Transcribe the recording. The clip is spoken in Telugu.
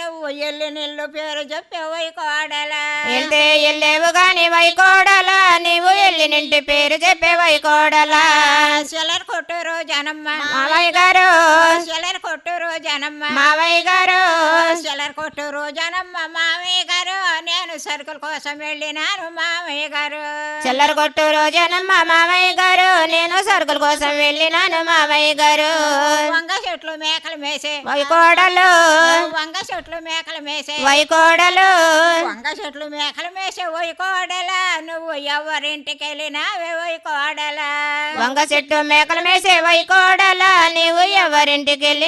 నువ్వు ఎల్లి నిల్లు పేరు చెప్పేవై కోడలా వెళ్తే వెళ్ళేవు గాని వైకోడలా నీవు వెళ్ళి నింటి పేరు చెప్పే వైకోడలా సెలర్ కొట్టురు జనమ్మ మావయ్య గారు సెలర్ కొట్టురు జనమ్మ మావయ్య గారు సెలర్ కొట్టురు జనమ్మ మామయ్య గారు నేను సరుకుల కోసం వెళ్ళినాను మామయ్య గారు చిల్లర కొట్టు రోజనమ్మ మావయ్య గారు నేను సరుకుల కోసం వెళ్ళినాను మావయ్య గారు వంగ చెట్లు మేకలు మేసే వైకోడలు వంగ చెట్లు మేకలు మేసే వైకోడలు వంగ చెట్లు మేకలు మేసే ఓయ్ కోడలా నువ్వు ఎవరింటికి వెళ్ళినావే ఓయ్ కోడలా వంగ చెట్టు మేకలు మేసే వైకోడలా నీవు ఎవరింటికి వెళ్ళి